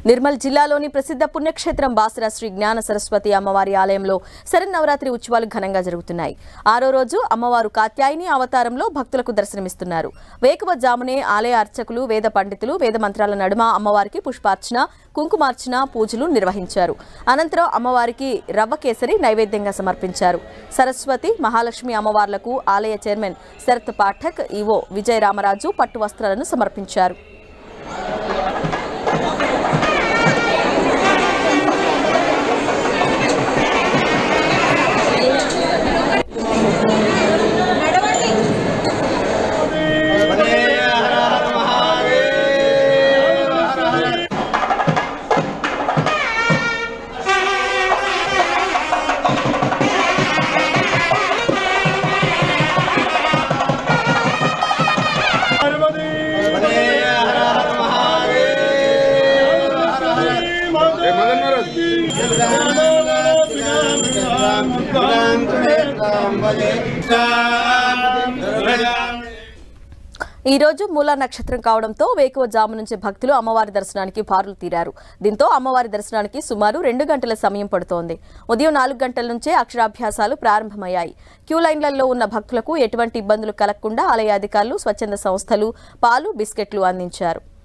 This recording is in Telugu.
నిర్మల్ జిల్లాలోని ప్రసిద్ధ పుణ్యక్షేత్రం బాసర శ్రీ జ్ఞాన సరస్వతి అమ్మవారి ఆలయంలో శరన్నవరాత్రి ఉత్సవాలు ఘనంగా జరుగుతున్నాయి ఆరో రోజు అమ్మవారు కాత్యాయని అవతారంలో భక్తులకు దర్శనమిస్తున్నారు వేకువ జామునే ఆలయ అర్చకులు వేద పండితులు వేద మంత్రాల నడుమ అమ్మవారికి పుష్పార్చన కుంకుమార్చన పూజలు నిర్వహించారు అనంతరం అమ్మవారికి రవ్వ కేసరి నైవేద్యంగా సమర్పించారు సరస్వతి మహాలక్ష్మి అమ్మవార్లకు ఆలయ చైర్మన్ శరత్ పాఠక్ ఈవో విజయ రామరాజు పట్టు వస్త్రాలను సమర్పించారు ఈ రోజు మూలా నక్షత్రం కావడంతో వేకువ జాము నుంచి భక్తులు అమ్మవారి దర్శనానికి బారులు తీరారు దీంతో అమ్మవారి దర్శనానికి సుమారు రెండు గంటల సమయం పడుతోంది ఉదయం నాలుగు గంటల నుంచే అక్షరాభ్యాసాలు ప్రారంభమయ్యాయి క్యూ లైన్లలో ఉన్న భక్తులకు ఎటువంటి ఇబ్బందులు కలగకుండా ఆలయ అధికారులు స్వచ్ఛంద సంస్థలు పాలు బిస్కెట్లు అందించారు